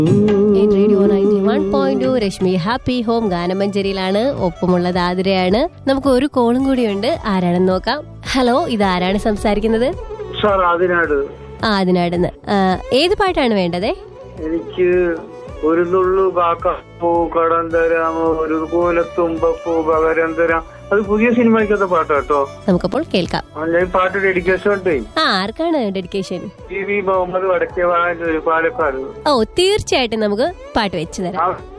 radio ninety one point two Rashmi happy home ഗാനമഞ്ചേരിയിലാണ് ഒപ്പമുള്ളത് ആതിരയാണ് നമുക്ക് ഒരു കോളും കൂടിയുണ്ട് ആരാണെന്ന് നോക്കാം ഹലോ ഇത് ആരാണ് സംസാരിക്കുന്നത് സാർ അതിനാട് ആ അതിനാടുന്ന് ആ, ഏത് പാട്ടാണ് വേണ്ടതേ എനിക്ക് ഒരു നുള്ളു കാക്കപ്പൂ കടം തരാമോ ഒരു കൂലത്തുമ്പപ്പൂ പകരം തരാം അത് പുതിയ സിനിമയ്ക്കത്തെ പാട്ടാ കേട്ടോ നമുക്കപ്പോൾ കേൾക്കാം ആ, ഞാൻ ഈ പാട്ട് ഡെഡിക്കേഷൻ ഉണ്ട് ആ ആർക്കാണ് ഡെഡിക്കേഷൻ ടി വി മുഹമ്മദ് വടക്കേ വാഴ പാലക്കാട് ഓ തീർച്ചയായിട്ടും നമുക്ക് പാട്ട് വെച്ചു തരാം ആ